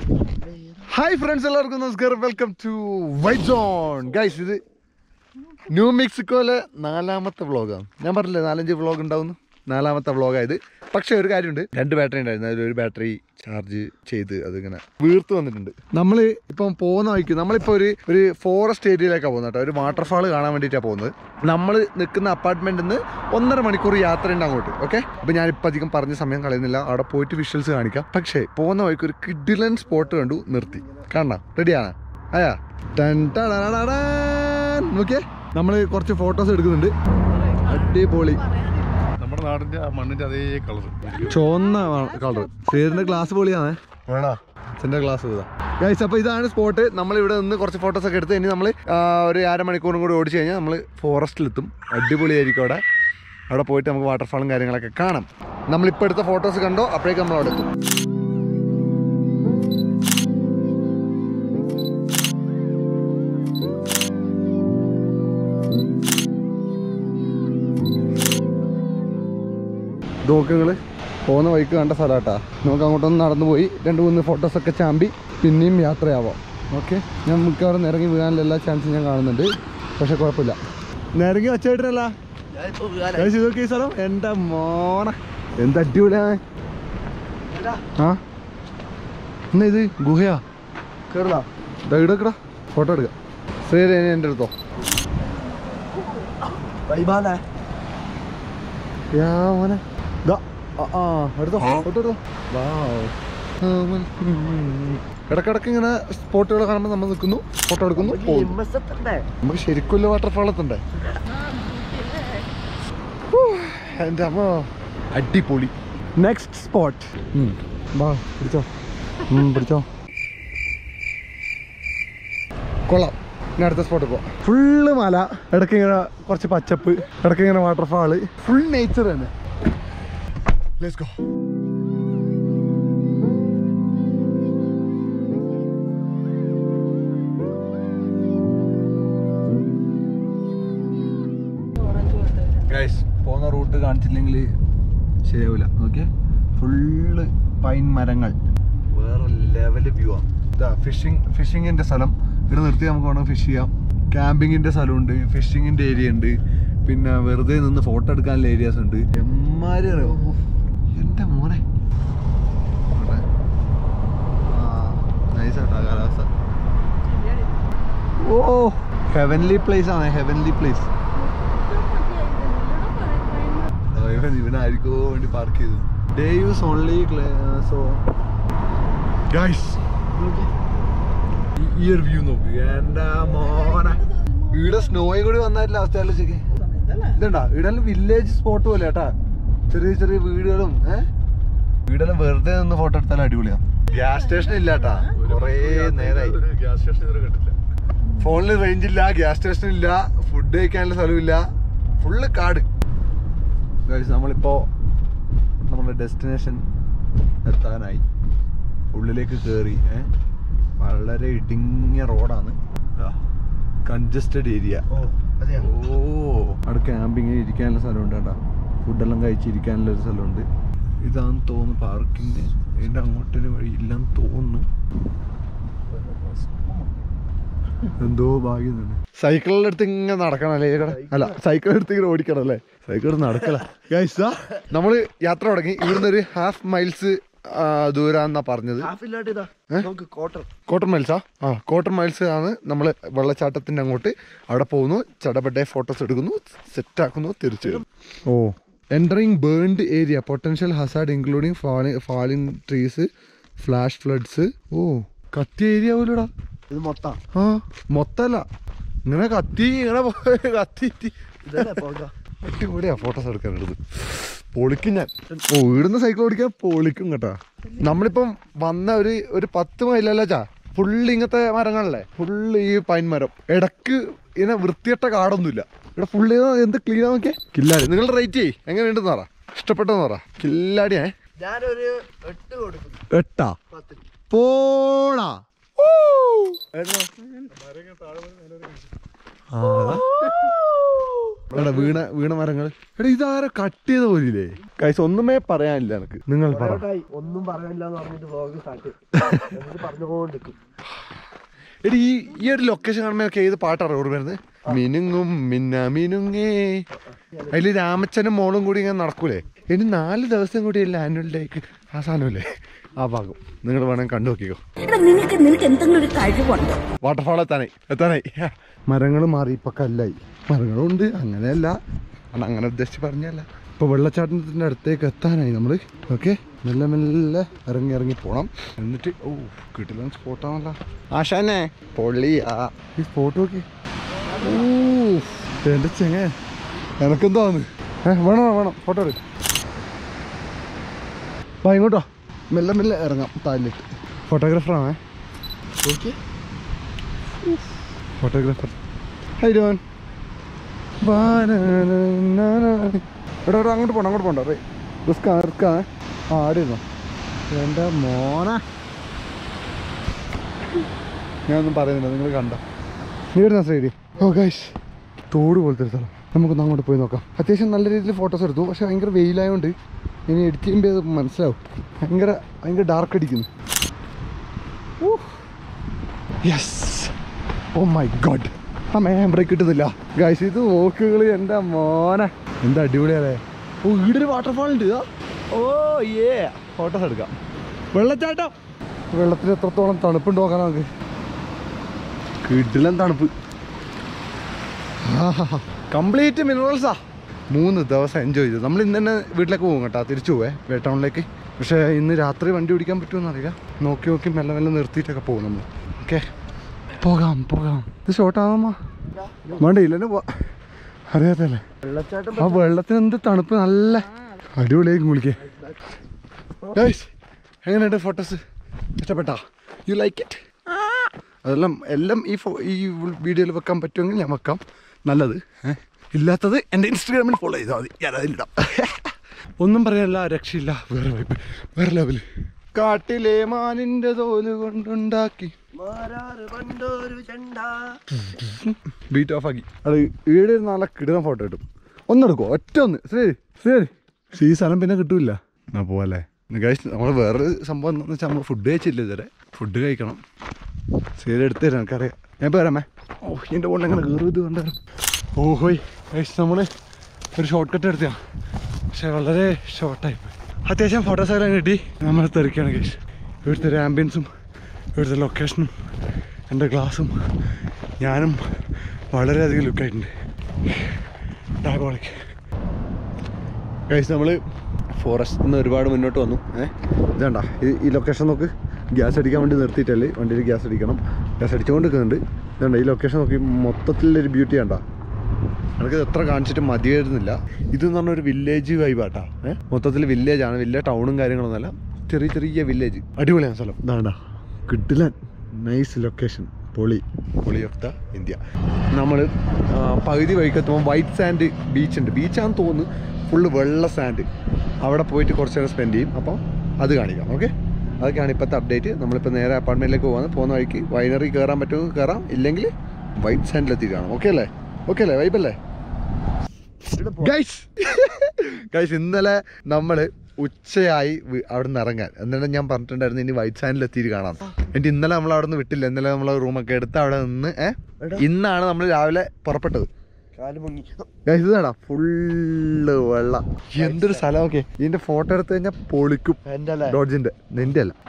Hi friends എല്ലാവർക്കും നമസ്കാരം welcome to white zone guys ഇത് ന്യൂ മെക്സിക്കോയിലെ നാലാമത്തെ വ്ളോഗാണ് ഞാൻ പറഞ്ഞില്ലേ നാലഞ്ച് വ്ളോഗ് ഉണ്ടാവുന്നു നാലാമത്തെ വ്ളോഗായത് പക്ഷേ ഒരു കാര്യമുണ്ട് രണ്ട് ബാറ്ററി ഉണ്ടായിരുന്നു അതിൽ ഒരു ബാറ്ററി ചാർജ് ചെയ്ത് അതിങ്ങനെ വീർത്ത് വന്നിട്ടുണ്ട് നമ്മൾ ഇപ്പം പോകുന്ന വഴിക്ക് നമ്മളിപ്പോൾ ഒരു ഒരു ഫോറസ്റ്റ് ഏരിയയിലേക്കാണ് പോകുന്നത് കേട്ടോ ഒരു വാട്ടർഫാൾ കാണാൻ വേണ്ടിയിട്ടാണ് പോകുന്നത് നമ്മൾ നിൽക്കുന്ന അപ്പാർട്ട്മെൻറ്റിൽ നിന്ന് ഒന്നര മണിക്കൂർ യാത്ര ഉണ്ട് അങ്ങോട്ട് ഓക്കെ അപ്പോൾ ഞാനിപ്പോൾ അധികം പറഞ്ഞ സമയം കളയുന്നില്ല അവിടെ പോയിട്ട് വിഷ്വൽസ് കാണിക്കാം പക്ഷേ പോകുന്ന വഴിക്ക് ഒരു കിഡിലൻ സ്പോട്ട് കണ്ടു നിർത്തി കാണണം റെഡിയാണ് ആയാ ടൻ ടടടടടാൻ. നോക്കിയേ നമ്മൾ കുറച്ച് ഫോട്ടോസ് എടുക്കുന്നുണ്ട് അടിപൊളി നമ്മുടെ നാടിന്റെ ആ മണ്ണിന്റെ അതേ കളർ ചുവന്ന കളർ സേറിന്റെ ഗ്ലാസ് പൊളിയാണേ വേണോ സെന്റർ ഗ്ലാസ് ഇതാ ഗൈസ് അപ്പോൾ ഇതാണ് സ്പോട്ട് നമ്മൾ ഇവിടെ നിന്ന് കുറച്ച് ഫോട്ടോസ് ഒക്കെ എടുത്ത് ഇനി നമ്മൾ ഒരു അരമണിക്കൂറും കൂടി ഓടിച്ചു കഴിഞ്ഞാൽ നമ്മൾ ഫോറസ്റ്റിലെത്തും അടിപൊളിയായിരിക്കും അവിടെ അവിടെ പോയിട്ട് നമുക്ക് വാട്ടർഫാളും കാര്യങ്ങളൊക്കെ കാണാം നമ്മളിപ്പോൾ എടുത്ത ഫോട്ടോസ് കണ്ടോ അപ്പോഴേക്കും നമ്മൾ അവിടെ എത്തും ഇത് നോക്ക് നിങ്ങള് പോകുന്ന വഴിക്ക് കണ്ട സ്ഥലമാട്ടാ നമുക്ക് അങ്ങോട്ടൊന്ന് നടന്നു പോയി രണ്ട് മൂന്ന് ഫോട്ടോസൊക്കെ ചാമ്പി പിന്നെയും യാത്രയാവാം ഓക്കെ ഞാൻ മിക്കവാറും നിരങ്ങി വീഴാനുള്ള എല്ലാ ചാൻസും ഞാൻ കാണുന്നുണ്ട് പക്ഷെ കുഴപ്പമില്ല നിരങ്ങി വച്ചേട്ടനല്ല ഇതൊക്കെ ഈ സ്ഥലം എൻ്റെ മോണ എന്ത് അടിപൊളിയാണ് ആ എന്നാ ഇത് ഗുഹയാ കേരള എടുക്കടാ ഫോട്ടോ എടുക്കാം ശരി ഇനി എൻ്റെ അടുത്തോ യാ മോനെ ദാ, ആ, ആ, എടുത്തോ ഫോട്ടോ എടുത്തോ വാവ്. ഇടക്കിടക്ക് ഇങ്ങനെ സ്പോട്ടുകൾ കാണുമ്പോൾ നമ്മൾ നിൽക്കുന്നു ഫോട്ടോ എടുക്കുന്നു പോകുന്നു. നമുക്ക് ശരിക്കും വാട്ടർഫാൾ എത്തണ്ടേ ഹൂ, എൻ്റെ അമ്മ അടിപൊളി നെക്സ്റ്റ് സ്പോട്ട് വാ പിടിച്ചോ ഉം, പിടിച്ചോ കൊള്ളാം ഇനി അടുത്ത സ്പോട്ട് പോ ഫുള്ള് മല ഇടയ്ക്ക് ഇങ്ങനെ കുറച്ച് പച്ചപ്പ് ഇടയ്ക്ക് ഇങ്ങനെ വാട്ടർഫാള് ഫുൾ നേച്ചർ തന്നെ ലെറ്റ്സ് ഗോ ഗൈസ് പോകുന്ന റൂട്ട് കാണിച്ചില്ലെങ്കിൽ ശരിയാവില്ല ഓക്കെ ഫുള്ള് പൈൻ മരങ്ങൾ വേറെ ലെവല് വ്യൂ ആണ് ഇതാ ഫിഷിംഗ് ഫിഷിങ്ങിന്റെ സ്ഥലം ഇവിടെ നിർത്തി നമുക്ക് വേണമെങ്കിൽ ഫിഷ് ചെയ്യാം ക്യാമ്പിങ്ങിന്റെ സ്ഥലമുണ്ട് ഫിഷിങ്ങിന്റെ ഏരിയ ഉണ്ട് പിന്നെ വെറുതെ നിന്ന് ഫോട്ടോ എടുക്കാനുള്ള ഏരിയാസ് ഉണ്ട് എമ്മാരി അറിയോ എന്റെ മോനെ അവിടെ. ആ, nice ആട്ടോ ആ കാലാവസ്ഥ ഓ ഹെവൻലി പ്ലേസ് ആണ് ഹെവൻലി പ്ലേസ് ഇവൻ ഇവനായിരിക്കോ വേണ്ടി പാർക്ക് ചെയ്തു day use only so guys ഈ ഒരു വ്യൂ നോക്ക് എന്റെ മോനെ ഇവിടെ സ്നോയും കൂടി വന്നായിട്ടില്ല അവസ്ഥ ആലോചിക്ക് ഇതുണ്ടാ ഇവിടെ വില്ലേജ് സ്പോട്ട് പോലെ കേട്ടാ ചെറിയ ചെറിയ വീടുകളും ഏഹ് വീടെല്ലാം വെറുതെ നിന്ന് ഫോട്ടോ എടുത്താലും അടിപൊളിയാ ഗ്യാസ് സ്റ്റേഷൻ ഇല്ല കേട്ടാ കൊറേ നേരായി ഗ്യാസ് സ്റ്റേഷൻ ഇതുവരെ കണ്ടില്ല ഫോണിൽ റേഞ്ച് ഇല്ല ഗ്യാസ് സ്റ്റേഷൻ ഇല്ല ഫുഡ് കഴിക്കാനുള്ള സ്ഥലമില്ല ഫുള്ള് കാട് ഗൈസ് നമ്മളിപ്പോ നമ്മുടെ ഡെസ്റ്റിനേഷൻ എത്താനായി ഉള്ളിലേക്ക് കയറി ഏ വളരെ ഇടുങ്ങിയ റോഡാണ് കൺജസ്റ്റഡ് ഏരിയ ഓ അവിടെ ക്യാമ്പിങ് ഇരിക്കാനുള്ള സ്ഥലമുണ്ട് കേട്ടോ ഫുഡെല്ലാം കഴിച്ചിരിക്കാനുള്ള ഒരു സ്ഥലമുണ്ട് ഇതാന്ന് തോന്നുന്നു പാർക്കിന്റെ ഇതിന്റെ അങ്ങോട്ടൊരു വഴി ഇല്ലെന്ന് തോന്നുന്നു എന്തോ ഭാഗ്യം തന്നെ സൈക്കിളിന്റെ അടുത്ത് ഇങ്ങനെ നടക്കണം അല്ലേ ഈയിടെ? അല്ല സൈക്കിൾ എടുത്ത് ഇങ്ങനെ ഓടിക്കണം അല്ലേ സൈക്കിൾ എടുത്ത് നടക്കല ഗൈസ് നമ്മള് യാത്ര തുടങ്ങി ഇവിടുന്ന് ഒരു ഹാഫ് മൈൽസ് ദൂരാന്നാ പറഞ്ഞത് കോട്ടൺ മൈൽസാ ആ കോട്ടൺ മൈൽസ് ആണ് നമ്മൾ വെള്ളച്ചാട്ടത്തിന്റെ അങ്ങോട്ട് അവിടെ പോകുന്നു ചടപട്ടെ ഫോട്ടോസ് എടുക്കുന്നു സെറ്റ് ആക്കുന്നു തിരിച്ചു വരുന്നു oh entering burned area potential hazard including falling falling trees flash floods oh കത്തിയ ഏരിയ പോലെടാ ഇത് മൊത്തം ആ മൊത്തല്ല ഇങ്ങനെ കത്തി ഇങ്ങനെ പോയി കത്തിയിട്ട് ഇതല്ലേ പോക അടിപൊളിയാ ഫോട്ടോസ് എടുക്കാനുള്ളത് പൊളിക്കും ഞാൻ ഓ ഇവിടുന്ന് സൈക്കിൾ ഓടിക്കാൻ പൊളിക്കും കേട്ടാ നമ്മളിപ്പം വന്ന ഒരു ഒരു പത്ത് മൈലല്ല ചാ ഫുള്ള് ഇങ്ങനത്തെ മരങ്ങളല്ലേ ഫുള്ള് ഈ പൈൻ മരം ഇടക്ക് ഇങ്ങനെ വൃത്തിയട്ട കാടൊന്നുമില്ല ഇവിടെ ഫുള്ള് എന്ത് ക്ലീൻ നോക്കിയേ കില്ലാടി നിങ്ങൾ റേറ്റ് ചെയ്യ് എങ്ങനെയുണ്ടെന്ന് പറ ഇഷ്ടപ്പെട്ടെന്ന് പറ കില്ലാടിയേ ഞാനൊരു എട്ട് കൊടുക്കുന്നു എട്ടാ പത്തിൽ പോടാ ആ, അതാ. എടാ വീണ വീണ മരങ്ങൾ എടാ ഇതാരോ കട്ട് ചെയ്ത പോലില്ലേ കൈസ് ഒന്നുമേ പറയാനില്ല എനിക്ക് നിങ്ങൾ പറ കൊറേ ഒന്നും പറയാനില്ല എന്ന് പറഞ്ഞിട്ട് വ്ളോഗ് സ്റ്റാർട്ട് എന്നിട്ട് പറഞ്ഞുകൊണ്ടിരിക്കും എടി ഈ ഈ ഒരു ലൊക്കേഷൻ കാണുമ്പോൾ ഏത് പാട്ടാണ് ഓർമ്മ വരുന്നത് മിനുങ്ങും മിന്ന മിനുങ്ങേ അതിൽ രാമച്ചനും മോളും കൂടി ഇങ്ങനെ നടക്കൂലേ ഇനി നാല് ദിവസം കൂടി അല്ല ആനുവൽ ഡേക്ക് ആ സാധനമല്ലേ ആ ഭാഗം നിങ്ങൾ വേണമെങ്കിൽ കണ്ടു നോക്കിക്കോ എടാ നിനക്ക് നിനക്ക് എന്തെങ്കിലും ഒരു കഴിവുണ്ടോ വാട്ടർഫാൾ എത്താനായി എത്താനായി മരങ്ങൾ മാറി ഇപ്പൊ കല്ലായി മരങ്ങളും ഉണ്ട് അങ്ങനെയല്ല അല്ല, അങ്ങനെ ഉദ്ദേശിച്ച് പറഞ്ഞല്ല ഇപ്പൊ വെള്ളച്ചാട്ടത്തിന്റെ അടുത്തേക്ക് എത്താനായി നമ്മള് ഓക്കെ മെല്ലെ മെല്ലെ ഇറങ്ങി ഇറങ്ങി പോണം എന്നിട്ട് ഓ കിട്ടില്ല സ്പോട്ടാണല്ലോ ആശാനെ പൊള്ളി ആ ഈ സ്പോട്ട് നോക്കി ഓ എന്റെ ചെങ്ങ എനക്കെന്തോ വന്ന് ഏ വേണം വേണം, വേണം ഫോട്ടോ എടുക്കും വാ ഇങ്ങോട്ടോ മെല്ലെ മെല്ലെ ഇറങ്ങാം താലിലേക്ക് ഫോട്ടോഗ്രാഫറാണേ ഓക്കെ ഫോട്ടോഗ്രാഫർ ഹൈ ഡോൻ എടാ എടാ അങ്ങോട്ട് പോണ്ട അങ്ങോട്ട് പോണ്ട റേ റിസ്ക്കാ റിസ്ക്കാ ആ ആടിരുന്നോ എൻ്റെ മോന ഞാനൊന്നും പറയുന്നില്ല നിങ്ങൾ കണ്ട നീ വരുന്ന ശ്രീരി ഓ ഗൈസ് തോട് പോലത്തെ ഒരു സ്ഥലം നമുക്കൊന്ന് അങ്ങോട്ട് പോയി നോക്കാം അത്യാവശ്യം നല്ല രീതിയിൽ ഫോട്ടോസ് എടുത്തു പക്ഷെ ഭയങ്കര വെയിലായതുകൊണ്ട് ഇനി എഡിറ്റ് ചെയ്യുമ്പോൾ അത് മനസ്സിലാവും ഭയങ്കര ഭയങ്കര ഡാർക്ക് അടിക്കുന്നു യെസ് ഓ മൈ ഗോഡ് ആ മേ ബ്രേക്ക് കിട്ടുന്നില്ല ഗൈസ് ഇത് നോക്കുകൾ എൻ്റെ മോനെ എന്താ അടിപൊളിയല്ലേ ഓ ഈടൊരു വാട്ടർഫാൾ ഉണ്ട് ഇതാ. ഓ ഏ ഫോട്ടോസ് എടുക്കാം വെള്ളച്ചാട്ടം വെള്ളത്തിൽ എത്രത്തോളം തണുപ്പുണ്ട് നോക്കാം നമുക്ക് കിടിലൻ തണുപ്പ് കംപ്ലീറ്റ് മിനറൽസാ മൂന്ന് ദിവസം എൻജോയ് ചെയ്തു നമ്മൾ ഇന്ന് തന്നെ വീട്ടിലേക്ക് പോകും കേട്ടോ തിരിച്ചു പോവേ വേട്ടൗണിലേക്ക് പക്ഷേ ഇന്ന് രാത്രി വണ്ടി ഓടിക്കാൻ പറ്റുമെന്ന് അറിയില്ല നോക്കി നോക്കി മെല്ലെ മെല്ലെ നിർത്തിയിട്ടൊക്കെ പോകും നമ്മൾ ഓക്കെ പോകാം പോകാം ഇത് ഷോർട്ടാവാമോ വേണ്ട ഇല്ല പോ അറിയാത്തല്ലേ വെള്ളച്ചാട്ടം ആ വെള്ളത്തിന് എന്ത് തണുപ്പ് നല്ല അടിപൊളിയായിരിക്കും കുളിക്കേ ഗൈസ് എങ്ങനെയുണ്ട് ഫോട്ടോസ് ഇഷ്ടപ്പെട്ടാ യു ലൈക്ക് ഇറ്റ് അതെല്ലാം എല്ലാം ഈ ഫോ ഈ വീഡിയോയിൽ വെക്കാൻ പറ്റുമെങ്കിൽ ഞാൻ വെക്കാം നല്ലത് ഏ? ഇല്ലാത്തത് എൻ്റെ ഇൻസ്റ്റാഗ്രാമിൽ ഫോളോ ചെയ്താൽ മതി ഞാൻ അതിലിടാം ഒന്നും പറയാനില്ല രക്ഷയില്ല വേറെ വൈബ് വേറെ ലെവല് കാട്ടിലെ മാനിൻ്റെ തോല് കൊണ്ടുണ്ടാക്കി മാരാറ് പണ്ടൊരു ചെണ്ട ബീറ്റ് ഓഫ് ആക്കി അത് ഈടെ ഒരു നല്ല കിടുന്ന ഫോട്ടോ കിട്ടും ഒന്നെടുക്കോ ഒറ്റ ഒന്ന് ശരി ശരി പക്ഷേ ഈ സ്ഥലം പിന്നെ കിട്ടൂല എന്നാ പോവല്ലേ കഴിച്ച് നമ്മൾ വേറൊരു സംഭവം എന്താണെന്ന് വെച്ചാൽ നമ്മൾ ഫുഡ് കഴിച്ചില്ല ഇതുവരെ ഫുഡ് കഴിക്കണം ശരി എടുത്തു തരാം എനിക്കറിയാം ഞാൻ ഇപ്പോൾ വരാമേ ഓ എൻ്റെ പോലെ എങ്ങനെ കയറി ഇത് കണ്ടാലും ഓഹോയ് കഴിച്ച് നമ്മൾ ഒരു ഷോർട്ട് കട്ട് എടുത്താ പക്ഷെ വളരെ ഷോർട്ടായി പോയി അത്യാവശ്യം ഫോട്ടോസ് എല്ലാം കിട്ടി നമ്മൾ തെറിക്കുകയാണ് കഴിച്ച് ഇവിടുത്തെ ഒരു ആംബിയൻസും ഇവിടുത്തെ ലൊക്കേഷനും എൻ്റെ ഗ്ലാസും ഞാനും വളരെയധികം ലുക്കായിട്ടുണ്ട് ഡയബോളിക് കഴിച്ച് നമ്മൾ ഫോറസ്റ്റിൽ നിന്ന് ഒരുപാട് മുന്നോട്ട് വന്നു ഏഹ് ഇതണ്ട ഈ ഈ ലൊക്കേഷൻ നോക്ക് ഗ്യാസ് അടിക്കാൻ വേണ്ടി നിർത്തിയിട്ടല്ലേ വണ്ടിയിൽ ഗ്യാസ് അടിക്കണം ഗ്യാസ് അടിച്ചുകൊണ്ട് നിൽക്കുന്നുണ്ട് ഇതുണ്ട ഈ ലൊക്കേഷൻ നോക്കി മൊത്തത്തിലൊരു ബ്യൂട്ടി കണ്ട എനിക്ക് എത്ര കാണിച്ചിട്ട് മതിയായിരുന്നില്ല ഇത് എന്ന് പറഞ്ഞ ഒരു വില്ലേജ് വൈബാട്ടാ ഏഹ് മൊത്തത്തിൽ വില്ലേജ് ആണ് വലിയ ടൗണും കാര്യങ്ങളൊന്നുമല്ല ചെറിയ ചെറിയ വില്ലേജ് അടിപൊളിയാണ് സ്ഥലം ഇതാണ്ടാ കിട്ടില്ല നൈസ് ലൊക്കേഷൻ പൊളി പൊളി ഓഫ് ദ ഇന്ത്യ നമ്മൾ പകുതി വഴിക്കെത്തുമ്പോൾ വൈറ്റ് സാൻഡ് ബീച്ച് ഉണ്ട് ബീച്ചാന്ന് തോന്നുന്നു ഫുള്ള് വെള്ള സാൻഡ് അവിടെ പോയിട്ട് കുറച്ച് നേരം സ്പെൻഡ് ചെയ്യും അപ്പോൾ അത് കാണിക്കാം ഓക്കെ അതൊക്കെയാണ് ഇപ്പോഴത്തെ അപ്ഡേറ്റ് നമ്മളിപ്പോൾ നേരെ അപ്പാർട്ട്മെൻറ്റിലേക്ക് പോകുന്നത് പോകുന്ന വഴിക്ക് വൈനറി കയറാൻ പറ്റുമെങ്കിൽ കയറാം ഇല്ലെങ്കിൽ വൈറ്റ് സാൻഡിലെത്തി കാണാം ഓക്കെ അല്ലേ ഓക്കെ അല്ലേ വൈബല്ലേ ഗൈസ് ഗൈസ് ഇന്നലെ നമ്മൾ ഉച്ചയായി വി- അവിടെ നിന്ന് ഇറങ്ങാൻ എന്നിട്ട് ഞാൻ പറഞ്ഞിട്ടുണ്ടായിരുന്നു ഇനി വൈറ്റ് സാൻഡിൽ എത്തിയിട്ട് കാണാം എന്നിട്ട് ഇന്നലെ നമ്മൾ അവിടെ നിന്ന് വിട്ടില്ല ഇന്നലെ നമ്മൾ റൂമൊക്കെ എടുത്ത് അവിടെ നിന്ന് ഏ ഇന്നാണ് നമ്മൾ രാവിലെ പുറപ്പെട്ടത് കാല് മുങ്ങി ഗൈസ് ഇതാടാ ഫുള്ള് വെള്ളം എന്തൊരു സ്ഥലം ഓക്കെ ഇതിന്റെ ഫോട്ടോ എടുത്തു കഴിഞ്ഞാൽ പൊളിക്കും എന്റെ അല്ലേ ഡോഡ്ജിന്റെ നിന്റെ അല്ല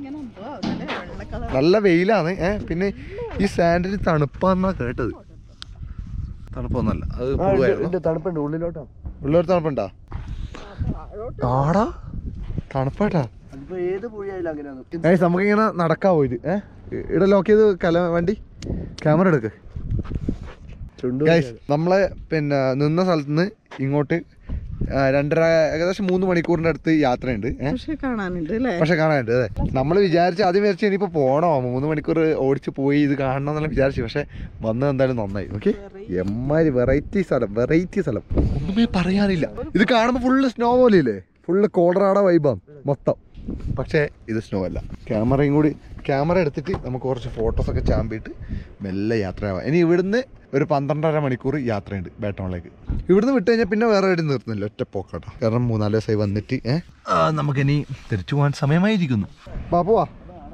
നല്ല വെയിലാണ് ഏ പിന്നെ ഈ സാൻഡിന് തണുപ്പാന്നാ കേട്ടത് തണുപ്പൊന്നല്ല അത് ആ, ഉണ്ട്, പുഴുവായിരുന്നു. ഉണ്ട്, തണുപ്പുണ്ട് ഉള്ളിലോട്ടാ ഉള്ളൊരു തണുപ്പുണ്ടാ ആടാ തണുപ്പാട്ടാ അതിപ്പോ ഏത് പുഴയായാലും അങ്ങനെയാണ് ഏയ് നമുക്കിങ്ങനെ നടക്കാവോ ഇത് ഏ ഇവിടെ ലോക്ക് ചെയ്ത് കല വണ്ടി ക്യാമറ എടുക്ക് ചുണ്ടു ഗൈസ് നമ്മളെ പിന്നെ നിന്ന സ്ഥലത്ത് നിന്ന് ഇങ്ങോട്ട് ആ, രണ്ടര ഏകദേശം മൂന്ന് മണിക്കൂറിന്റെ അടുത്ത് യാത്രയുണ്ട് ഏ പക്ഷെ കാണാനുണ്ട് അല്ലേ പക്ഷെ കാണാനുണ്ട് അതെ നമ്മൾ വിചാരിച്ച് ആദ്യം വിചാരിച്ചു ഇനിയിപ്പോൾ പോണോ മൂന്ന് മണിക്കൂർ ഓടിച്ച് പോയി ഇത് കാണണം എന്നുള്ള വിചാരിച്ചു പക്ഷെ വന്നത് എന്തായാലും നന്നായി ഓക്കെ എമ്മാതിരി വെറൈറ്റി സ്ഥലം വെറൈറ്റി സ്ഥലം ഒന്നുമേ പറയാനില്ല ഇത് കാണുമ്പോൾ ഫുള്ള് സ്നോ പോലെ ഇല്ലേ ഫുള്ള് കോളറാട വൈബാണ് മൊത്തം പക്ഷേ ഇത് സ്നോ അല്ല ക്യാമറയും കൂടി ക്യാമറ എടുത്തിട്ട് നമുക്ക് കുറച്ച് ഫോട്ടോസൊക്കെ ചാമ്പിയിട്ട് മെല്ലെ യാത്രയാവാം ഇനി ഇവിടുന്ന് ഒരു പന്ത്രണ്ടര മണിക്കൂർ യാത്രയുണ്ട് ബേട്ടോണിലേക്ക് ഇവിടുന്ന് വിട്ട് കഴിഞ്ഞാൽ പിന്നെ വേറെ എവിടെ നിർത്തുന്നില്ല ഒറ്റ പോക്കാട്ടോ കാരണം മൂന്നാല് ദിവസമായി വന്നിട്ട് ഏഹ് നമുക്കിനി തിരിച്ചു പോകാൻ സമയമായിരിക്കുന്നു ബാപ്പുവാ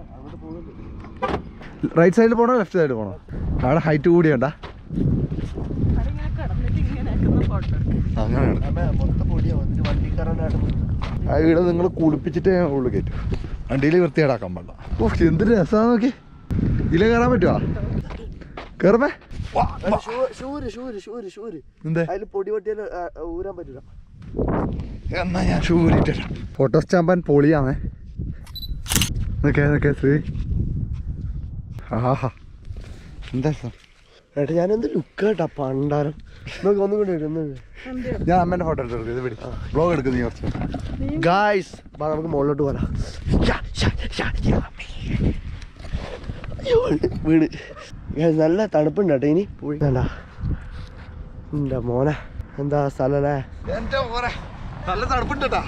റൈറ്റ് സൈഡിൽ പോകണോ ലെഫ്റ്റ് സൈഡിൽ പോകണോ അവിടെ ഹൈറ്റ് കൂടിയണ്ടാ അങ്ങനെയാണ് മൊത്തം പൊടിയാ വന്നിട്ട് വണ്ടിക്കാരനായിട്ട് ആ ഇവിടെ നിങ്ങൾ കുളിപ്പിച്ചിട്ട് ഉള്ളു കയറ്റും വണ്ടിയിൽ വൃത്തിയേടാക്കാൻ പാടില്ല ഓ എന്ത് രസമാ നോക്കി ഇതിലെ കയറാൻ പറ്റുവാ കയറുമേ ഷൂര് ഷൂര് ഷൂര് ഷൂര് എന്തേ അതിൽ പൊടി പൊട്ടിയാൽ ഊരാൻ പറ്റില്ല എന്നാ ഞാൻ ഷൂ ഊരിയിട്ടില്ല ഫോട്ടോ സ്റ്റാമ്പാൻ പൊളിയാണേ നോക്കേ നോക്കേ ശ്രീ ആഹാ എന്താ രസം ഏട്ടാ ഞാനെന്ത് ലുക്ക് കേട്ടാ പണ്ടാരം നോക്കി ഒന്നും കൂടി വരും ഒന്നും ഞാൻ അമ്മേൻ്റെ ഫോട്ടോ എടുത്തു കൊടുക്കും ഇത് പിടി ബ്ലോഗ് എടുക്കും നീ കുറച്ച് ഗായ്സ് വാ നമുക്ക് മുകളിലോട്ട് പോരാ വീട് Guys, നല്ല തണുപ്പുണ്ട് കേട്ടോ ഇനി വേണ്ട എൻ്റെ മോനെ എന്താ സ്ഥലല്ലേ എന്റെ മോനെ നല്ല തണുപ്പുണ്ടാ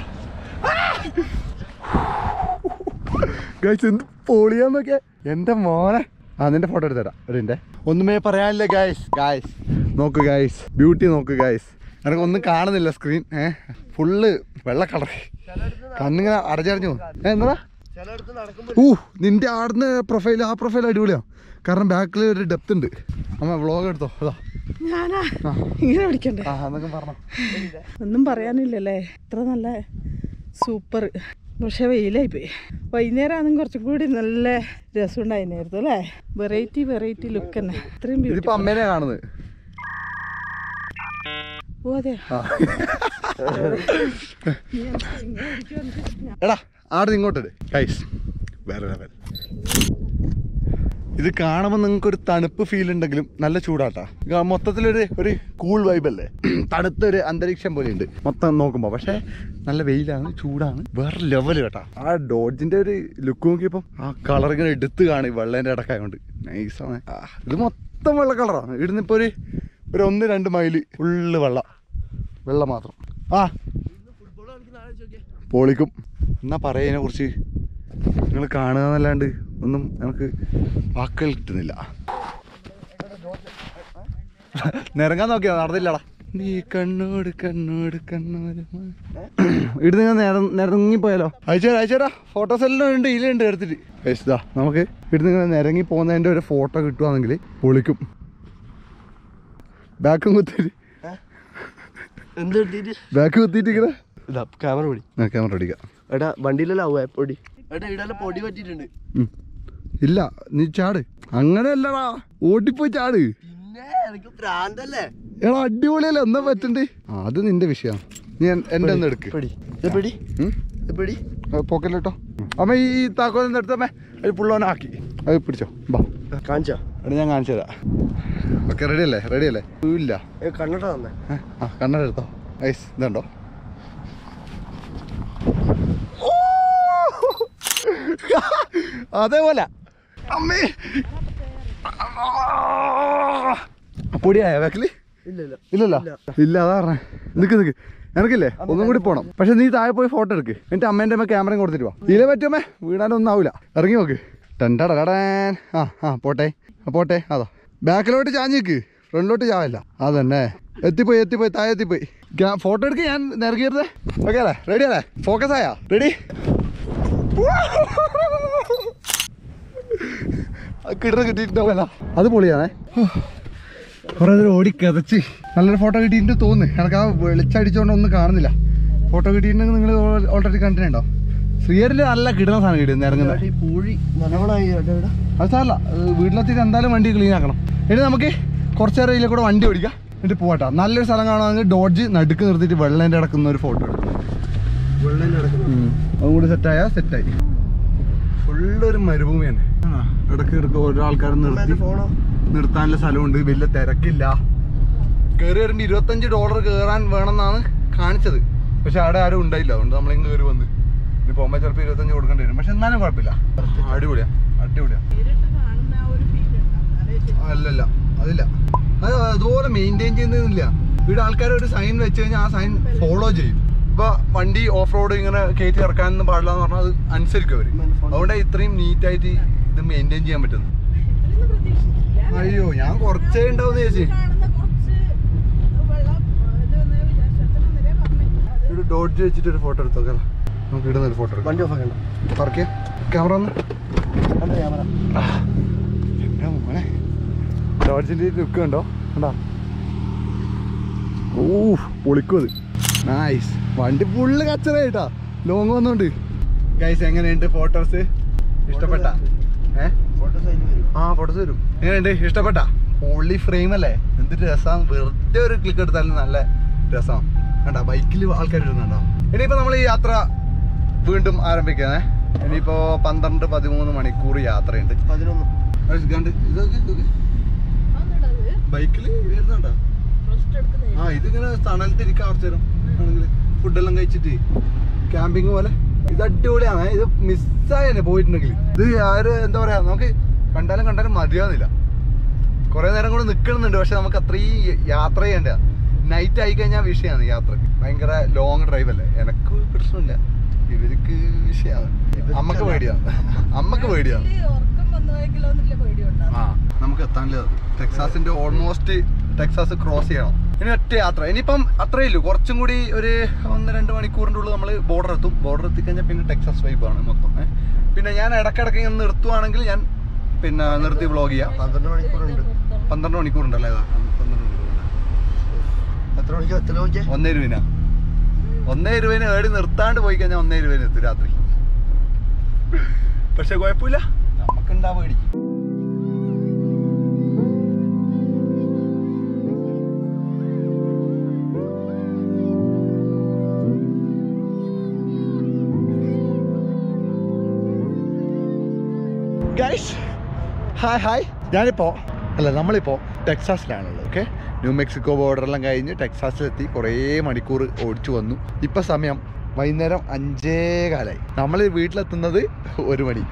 ഗൈസ് എന്ത് പൊളിയാന്നൊക്കെ എന്റെ മോനെ ആ നിന്റെ ഫോട്ടോ എടുത്തരാം ഒരു ഒന്നുമേ പറയാനില്ല ഗൈസ് ഗൈസ് നോക്ക് ഗൈസ് ബ്യൂട്ടി നോക്ക് ഗൈസ് എനിക്ക് ഒന്നും കാണുന്നില്ല സ്ക്രീൻ ഏ ഫുള്ള് വെള്ള കളർ കണ്ണിങ്ങനെ അടച്ചടഞ്ഞു പോകും. ഏ എന്താ ചിലയിടത്ത് നടക്കുമ്പോൾ ഊ നിന്റെ ആടുന്ന പ്രൊഫൈൽ ആ പ്രൊഫൈൽ അടിപൊളിയാണ് കാരണം ബാക്കിൽ ഒരു ഡെപ്ത് ഉണ്ട് അമ്മ വ്ളോഗ് എടുത്തോ അതാ ഞാനാ ആ. ഇങ്ങനെ പിടിക്കണ്ടേ ആ എന്നൊക്കെ പറഞ്ഞോ ഒന്നും പറയാനില്ലല്ലേ ഇത്ര നല്ല സൂപ്പർ പക്ഷെ വെയിലായി പോയി വൈകുന്നേരം ആണെങ്കിൽ കുറച്ചും കൂടി നല്ല രസം ഉണ്ടായിരുന്നു അല്ലേ വെറൈറ്റി വെറൈറ്റി ലുക്ക് തന്നെ ഇത്രയും ഇതിപ്പോ beautiful. അമ്മേനെ കാണുന്നത് ഓ അതെ ആ. എടാ ആടെ ഇങ്ങോട്ടിട് കൈസ് വേറെ ലെവൽ ഇത് കാണുമ്പോൾ നിങ്ങൾക്ക് ഒരു തണുപ്പ് ഫീൽ ഉണ്ടെങ്കിലും നല്ല ചൂടാട്ടാ ഗ- മൊത്തത്തിലൊരു ഒരു കൂൾ വൈബല്ലേ തണുത്തൊരു അന്തരീക്ഷം പോലെ ഉണ്ട് മൊത്തം നോക്കുമ്പോൾ പക്ഷേ നല്ല വെയിലാണ് ചൂടാണ് വേറെ ലെവൽ കേട്ടാ ആ ഡോഡ്ജിന്റെ ഒരു ലുക്ക് നോക്കിയപ്പോൾ ആ കളർ ഇങ്ങനെ എടുത്ത് കാണും വെള്ളേൻ്റെ ഇടക്കായതുകൊണ്ട് നൈസാണ് ആ, ഇത് മൊത്തം വെള്ള കളറാണ് ഇവിടുന്ന് ഇപ്പോൾ ഒരു ഒരു ഒന്ന് രണ്ട് മൈല് ഫുള്ള് വെള്ള വെള്ളം മാത്രം ആ പൊളിക്കും എന്നാ പറയാ ഇതിനെ കുറിച്ച് നിങ്ങൾ കാണുക എന്നല്ലാണ്ട് ഒന്നും നമുക്ക് വാക്കുകൾ കിട്ടുന്നില്ല നിറങ്ങാൻ നോക്കിയാ നടന്നില്ലടാ നീ കണ്ണോട് കണ്ണോട് കണ്ണോട് ഇവിടുന്ന് ഞാൻ നിര നിരങ്ങിപ്പോയാലോ അയച്ചേരാ അയച്ചേരാ ഫോട്ടോസ് എല്ലാം ഉണ്ട് ഇതിലുണ്ട് എടുത്തിട്ട് ഇതാ നമുക്ക് ഇവിടുന്ന് ഇങ്ങനെ നിരങ്ങി പോകുന്നതിൻ്റെ ഒരു ഫോട്ടോ കിട്ടുവാണെങ്കിൽ പൊളിക്കും ബാക്കും കുത്തിയിട്ട് എന്ത് കിട്ടിയിട്ട് ബാക്ക് കുത്തിയിട്ട് ഇങ്ങനെ ഇതാ ക്യാമറ പൊടി ആ ക്യാമറ അടിക്കാം എടാ വണ്ടിയിലെല്ലാം ആവുക പൊടി എടാ ഇവിടെ പൊടി പറ്റിയിട്ടുണ്ട് ഉം. ഇല്ല നീ ചാട് അങ്ങനെയല്ലടാ ഓടിപ്പോയി ചാട് പിന്നെ എനിക്ക് പ്രാന്തല്ലേ എടാ അടിപൊളിയല്ലേ എന്നാ പറ്റണ്ടേ ആ, അത് നിന്റെ വിഷയം നീ എൻ- എന്റെ ഒന്ന് എടുക്ക് പെടി ഇത് പെടി ഉം? ഇത് പെടി പോക്കറ്റിലിട്ടോ അമ്മ ഈ താക്കോലിന്റെ അടുത്തമ്മേ അത് പുള്ളവനാക്കി അത് പിടിച്ചോ ബാ കാണിച്ചാ എടാ ഞാൻ കാണിച്ചു തരാം ഓക്കെ റെഡി അല്ലേ റെഡി അല്ലേ ഇല്ല ഏ കണ്ണട തന്നെ ഏ, ആ കണ്ണെടുത്തോ ഐസ് ഇതുണ്ടോ അതേപോലെ അമ്മേ പൊടിയായ ബാക്കില് ഇല്ല ഇല്ല ഇല്ലല്ലോ ഇല്ല അതാ പറഞ്ഞേ നിക്ക് നിക്ക് എനക്കില്ലേ ഒന്നും കൂടി പോണം പക്ഷെ നീ താഴെ പോയി ഫോട്ടോ എടുക്ക് എന്നിട്ട് അമ്മേന്റെ അമ്മ ക്യാമറയും കൊടുത്തിട്ട് വാ ഇതിലെ പറ്റുമേ വീടാനൊന്നും ആവൂല ഇറങ്ങി നോക്ക് ടെൻഡട കടാൻ ആ ആ പോട്ടെ ആ, പോട്ടെ അതാ ബാക്കിലോട്ട് ചാഞ്ഞിക്ക് ഫ്രണ്ടിലോട്ട് ചാവില്ല അതന്നെ എത്തിപ്പോയി എത്തിപ്പോയി താഴെ എത്തിപ്പോയി ഫോട്ടോ എടുക്ക് ഞാൻ നിറങ്ങിയിരുന്നേ ഓക്കെ അല്ലേ റെഡി അല്ലേ ഫോക്കസ് ആയാ റെഡി കിട്ടുന്ന കിട്ടിയിട്ടുണ്ടാവല്ല അത് പൊളിയാണേ കുറേ നേരം ഓടി കിതച്ച് നല്ലൊരു ഫോട്ടോ കിട്ടിയിട്ട് തോന്നുന്നു എനിക്ക് ആ വെളിച്ചടിച്ചോണ്ട് ഒന്നും കാണുന്നില്ല ഫോട്ടോ കിട്ടിയിട്ടുണ്ടെങ്കിൽ നിങ്ങൾ ഓൾറെഡി കണ്ടിട്ടുണ്ടോ ശ്രീയരില് നല്ല കിടുന്ന സാധനം കിട്ടും ഇറങ്ങുന്നത് ഈ പൂഴി നല്ലവണ്ണായി എടാ ഇവിടെ അത് സാറല്ല വീട്ടിലെത്തിയിട്ട് എന്തായാലും വണ്ടി ക്ലീൻ ആക്കണം ഇനി നമുക്ക് കുറച്ച് നേരം ഇതിലെ കൂടെ വണ്ടി ഓടിക്കാം എന്നിട്ട് പോകട്ടോ നല്ലൊരു സ്ഥലം കാണുവാണെങ്കിൽ ഡോഡ്ജ് നടുക്ക് നിർത്തിയിട്ട് വെള്ളേൻ്റെ അടക്കുന്ന ഒരു ഫോട്ടോ എടുക്കും വെള്ളം നടക്കുന്നു അതും കൂടി സെറ്റായാൽ സെറ്റായി ഫുള്ളൊരു മരുഭൂമിയാണ് ഇടക്ക് ഇടക്ക് ഓരോ ആൾക്കാരും നിർത്തി ഫോണോ നിർത്താനുള്ള സ്ഥലമുണ്ട് വലിയ തിരക്കില്ല കയറി വരുമ്പോൾ ഇരുപത്തഞ്ച് ഡോളർ കയറാൻ വേണമെന്നാണ് കാണിച്ചത് പക്ഷെ അവിടെ ആരും ഉണ്ടായില്ല അതുകൊണ്ട് നമ്മളിങ്ങ് കയറി വന്ന് ഇനി പോകുമ്പോൾ ചിലപ്പോൾ ഇരുപത്തഞ്ച് കൊടുക്കേണ്ടി വരും പക്ഷെ എന്നാലും കുഴപ്പമില്ല അടിപൊളിയാ അടിപൊളിയാ അല്ലല്ല അതില്ല അത് അതുപോലെ മെയിൻറ്റെയിൻ ചെയ്യുന്നില്ല ഇവിടെ ആൾക്കാർ ഒരു സൈൻ വെച്ച് കഴിഞ്ഞാൽ ആ സൈൻ ഫോളോ ചെയ്യും ഇപ്പൊ വണ്ടി ഓഫ് റോഡ് ഇങ്ങനെ കയറ്റി ഇറക്കാനൊന്നും പാടില്ല എന്ന് പറഞ്ഞാൽ അത് അനുസരിക്കും അവര് അതുകൊണ്ട് ഇത്രയും നീറ്റായിട്ട് ഇത് മെയിൻറ്റെയിൻ ചെയ്യാൻ പറ്റുന്നു അത്രയൊന്നും പ്രതീക്ഷിച്ചില്ല അയ്യോ ഞാൻ കുറച്ചേ ഉണ്ടാവും ചേച്ചി കാണുന്ന കുറച്ച് വെള്ളം ഇത് വന്ന് വിചാരിച്ചു അത്ര നേരെ പറഞ്ഞു ഇവിടെ ഡോട്ട് വെച്ചിട്ട് ഒരു ഫോട്ടോ എടുത്തോ കേട്ടോ നമുക്ക് ഇടുന്ന ഒരു ഫോട്ടോ എടുക്കാം വണ്ടി ഓഫ് ആക്കണ്ട പറക്കേ ക്യാമറ ഒന്ന് കണ്ടോ ക്യാമറ എൻ്റെ മോനെ ഡോഡ്ജിൻ്റെ ലുക്ക് കണ്ടോ കണ്ടോ ഓ പൊളിക്കും അത് നൈസ് വണ്ടി ഫുള്ള് കച്ചറ കേട്ടാ ലോങ് വന്നോണ്ട് ഗൈസ് എങ്ങനെയുണ്ട് ഫോട്ടോസ് ഇഷ്ടപ്പെട്ട ഏ ഫോട്ടോസ് അതിന് വരും ആ ഫോട്ടോസ് വരും എങ്ങനെയുണ്ട് ഇഷ്ടപ്പെട്ട പൊള്ളി ഫ്രെയിം അല്ലേ എന്തൊരു രസമാണ് വെറുതെ ഒരു ക്ലിക്ക് എടുത്താലും നല്ല രസമാണ് കണ്ട ബൈക്കിൽ ആൾക്കാർ ഇരുന്നുണ്ടോ ഇനിയിപ്പോ നമ്മൾ ഈ യാത്ര വീണ്ടും ആരംഭിക്കുന്നേ ഇനിയിപ്പോ പന്ത്രണ്ട് പതിമൂന്ന് മണിക്കൂർ യാത്രയുണ്ട് പതിനൊന്ന് അത് കണ്ട് ഇതൊക്കെ ഇതൊക്കെ ബൈക്കിൽ വരുന്നുണ്ടോ ആ ഇതിങ്ങനെ തണലത്തിരിക്കാൻ കുറച്ച് നേരം ആണെങ്കിൽ ഫുഡെല്ലാം കഴിച്ചിട്ട് ക്യാമ്പിങ് പോലെ ഇത് അടിപൊളിയാണ് ഇത് മിസ്സായനെ പോയിട്ടുണ്ടെങ്കിൽ ഇത് ആര് എന്താ പറയാ നമുക്ക് കണ്ടാലും കണ്ടാലും മതിയാവുന്നില്ല കുറെ നേരം കൂടെ നിൽക്കണമെന്നുണ്ട് പക്ഷെ നമുക്ക് അത്രയും യാത്ര ചെയ്യണ്ട നൈറ്റ് ആയി കഴിഞ്ഞാൽ വിഷയമാണ് യാത്രക്ക് ഭയങ്കര ലോങ് ഡ്രൈവ് അല്ലേ എനക്ക് പ്രശ്നമില്ല ഇവർക്ക് വിഷയമാണ് അമ്മക്ക് പേടിയാണ് അമ്മക്ക് പേടിയാണ് ഉറക്കം വന്നു പോയെങ്കിലോ എന്നുള്ള പേടിയുണ്ടാവും ആ നമുക്ക് എത്താനില്ല ടെക്സാസിന്റെ ഓൾമോസ്റ്റ് ടെക്സാസ് ക്രോസ് ചെയ്യണം ഇനി ഒറ്റ യാത്ര ഇനിയിപ്പം അത്രയേ ഉള്ളൂ കുറച്ചും കൂടി ഒരു ഒന്ന് രണ്ട് മണിക്കൂറിൻ്റെ ഉള്ളിൽ നമ്മൾ ബോർഡർ എത്തും ബോർഡർ എത്തിക്കഴിഞ്ഞാൽ പിന്നെ ടെക്സാസ് വൈബാണ് മൊത്തം ഏ. പിന്നെ ഞാൻ ഇടയ്ക്കിടയ്ക്ക് ഇങ്ങനെ നിർത്തുവാണെങ്കിൽ ഞാൻ പിന്നെ നിർത്തി വ്ളോഗ് ചെയ്യാം പന്ത്രണ്ട് മണിക്കൂറുണ്ട് പന്ത്രണ്ട് മണിക്കൂറുണ്ടല്ലേ ഇതാ? പന്ത്രണ്ട് മണിക്കൂറുണ്ട് എത്ര മണിക്ക് എത്ര നോക്കിയേ ഒന്നേ രൂപന ഒന്നേ രൂപന് ഏടി നിർത്താണ്ട് പോയി കഴിഞ്ഞാൽ ഒന്നേ രൂപന് എത്തും രാത്രി പക്ഷെ കുഴപ്പമില്ല നമുക്കുണ്ടാ പേടിക്കും ഗൈസ് ഹായ് ഹായ് ഞാനിപ്പോൾ അല്ല നമ്മളിപ്പോൾ ടെക്സാസിലാണുള്ളത് ഓക്കെ ന്യൂ മെക്സിക്കോ ബോർഡറെല്ലാം കഴിഞ്ഞ് ടെക്സാസിലെത്തി കുറേ മണിക്കൂർ ഓടിച്ചു വന്നു ഇപ്പം സമയം വൈകുന്നേരം അഞ്ചേ കാലായി നമ്മൾ വീട്ടിലെത്തുന്നത് ഒരു മണി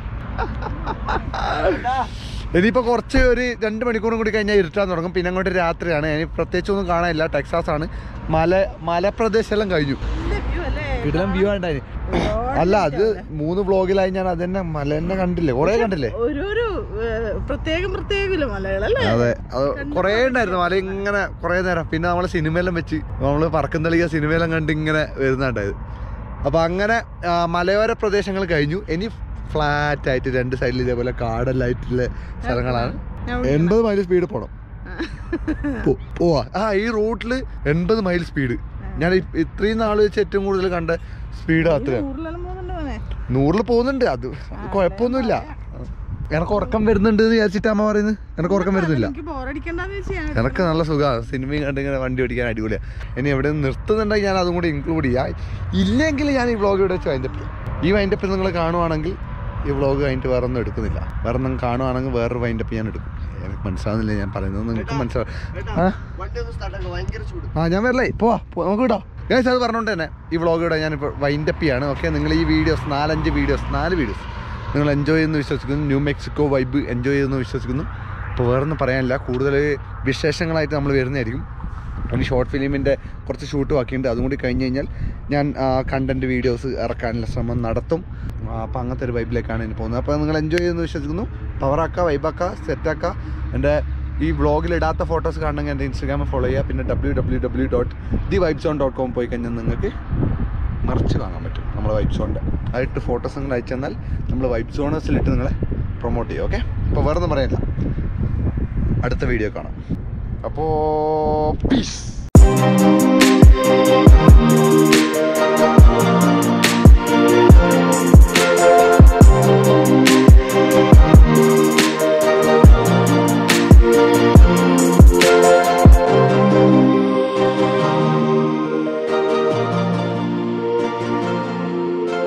ഇനിയിപ്പോൾ കുറച്ച് ഒരു രണ്ട് മണിക്കൂറും കൂടി കഴിഞ്ഞാൽ ഇരുട്ടാൻ തുടങ്ങും പിന്നെ അങ്ങോട്ട് രാത്രിയാണ് ഇനി പ്രത്യേകിച്ചൊന്നും കാണാനില്ല ടെക്സാസ് ആണ് മല മലപ്രദേശമെല്ലാം കഴിഞ്ഞു വ്യൂ അല്ലേ കിടലം വ്യൂ ആണ്ടായി അല്ല അത് മൂന്ന് വ്ളോഗിലായി ഞാൻ അതന്നെ മല തന്നെ കണ്ടില്ലേ കുറേ കണ്ടില്ലേ ഓരോരോ ഏഹ്, പ്രത്യേകം പ്രത്യേകം മലകളല്ലേ അതെ അത് കുറേ ഉണ്ടായിരുന്നു മല ഇങ്ങനെ കുറേ നേരം പിന്നെ നമ്മൾ സിനിമയെല്ലാം വെച്ച് നമ്മൾ പറക്കുന്നളിയ സിനിമയെല്ലാം കണ്ട് ഇങ്ങനെ വരുന്നുണ്ടായത് അപ്പൊ അങ്ങനെ ആ, മലയോര പ്രദേശങ്ങൾ കഴിഞ്ഞു ഇനി ഫ്ലാറ്റ് ആയിട്ട് രണ്ട് സൈഡിൽ ഇതേപോലെ കാടെല്ലാം ആയിട്ടുള്ള സ്ഥലങ്ങളാണ് എൺപത് മൈൽ സ്പീഡ് പോണം പോ- പോവാ ആ ഈ റൂട്ടിൽ എൺപത് മൈൽ സ്പീഡ് ഞാൻ ഇ- ഇത്രയും നാൾ വെച്ച് ഏറ്റവും കൂടുതൽ കണ്ട സ്പീഡ് അത്രയാണ് ഊരിലെല്ലാം പോകുന്നുണ്ട് മോനെ നൂറിൽ പോകുന്നുണ്ട് അത് അത് കുഴപ്പമൊന്നുമില്ല എനക്ക് ഉറക്കം വരുന്നുണ്ട് എന്ന് വിചാരിച്ചിട്ട് അമ്മ പറയുന്നത് എനക്ക് ഉറക്കം വരുന്നില്ല എനിക്ക് ബോറടിക്കണ്ടെന്ന് വെച്ചാൽ എനക്ക് നല്ല സുഖമാണ് സിനിമയും കണ്ട് ഇങ്ങനെ വണ്ടി ഓടിക്കാൻ അടിപൊളിയാണ് ഇനി എവിടെ നിർത്തുന്നുണ്ടെങ്കിൽ ഞാൻ അതും കൂടി ഇൻക്ലൂഡ് ചെയ്യാം ഇല്ലെങ്കിൽ ഞാൻ ഈ വ്ളോഗ് ഇവിടെ വെച്ച് വൈൻഡപ്പ് ചെയ്യാം ഈ വൈൻഡപ്പ് നിങ്ങൾ കാണുവാണെങ്കിൽ ഈ വ്ളോഗ് കഴിഞ്ഞിട്ട് വേറെ ഒന്നും എടുക്കുന്നില്ല വേറെ ഒന്നും കാണുവാണെങ്കിൽ വേറൊരു വൈൻഡപ്പ് ഞാൻ എടുക്കും എനിക്ക് മനസ്സിലാവുന്നില്ല ഞാൻ പറയുന്നത് നിങ്ങൾക്ക് മനസ്സിലാവും ആ വണ്ടി ഒന്ന് സ്റ്റാർട്ടാക്കുക ഭയങ്കര ചൂട് ആ ഞാൻ വരല്ലേ പോവാ പോ- നമുക്ക് വിടാം ഗൈസ് അത് പറഞ്ഞുകൊണ്ട് തന്നെ ഈ വ്ളോഗ് ഇവിടെ ഞാനിപ്പോൾ വൈൻഡപ്പ് ചെയ്യാണ് ഓക്കെ നിങ്ങൾ ഈ വീഡിയോസ് നാലഞ്ച് വീഡിയോസ് നാല് വീഡിയോസ് നിങ്ങൾ എൻജോയ് ചെയ്യുന്നു വിശ്വസിക്കുന്നു ന്യൂ മെക്സിക്കോ വൈബ് എൻജോയ് ചെയ്യുന്നു വിശ്വസിക്കുന്നു അപ്പോൾ വേറൊന്നും പറയാനില്ല കൂടുതൽ വിശേഷങ്ങളായിട്ട് നമ്മൾ വരുന്നതായിരിക്കും ഇനി ഷോർട്ട് ഫിലിമിൻ്റെ കുറച്ച് ഷൂട്ട് ബാക്കിയുണ്ട് അതും കൂടി കഴിഞ്ഞ് കഴിഞ്ഞാൽ ഞാൻ കണ്ടൻറ്റ് വീഡിയോസ് ഇറക്കാനുള്ള ശ്രമം നടത്തും അപ്പോൾ അങ്ങനത്തെ ഒരു വൈബിലേക്കാണ് ഇനി പോകുന്നത് അപ്പോൾ നിങ്ങൾ എൻജോയ് ചെയ്യുന്നു വിശ്വസിക്കുന്നു പവറാക്കുക വൈബാക്കുക സെറ്റാക്കുക എൻ്റെ ഈ വ്ളോഗിൽ ഇടാത്ത ഫോട്ടോസ് കാണണമെങ്കിൽ എൻ്റെ ഇൻസ്റ്റാഗ്രാമിൽ ഫോളോ ചെയ്യുക പിന്നെ W W W dot the vibes on dot com പോയി കഴിഞ്ഞാൽ നിങ്ങൾക്ക് മറിച്ച് വാങ്ങാൻ പറ്റും നമ്മുടെ വൈബ്സ് ഓണിൻ്റെ ആയിട്ട് ഫോട്ടോസ് നിങ്ങൾ അയച്ചു തന്നാൽ നമ്മൾ വൈബ്സ് ഓണേഴ്സിലിട്ട് നിങ്ങളെ പ്രൊമോട്ട് ചെയ്യും ഓക്കെ അപ്പോൾ വേറെ ഒന്നും പറയാനില്ല അടുത്ത വീഡിയോ കാണാം അപ്പോൾ പീസ്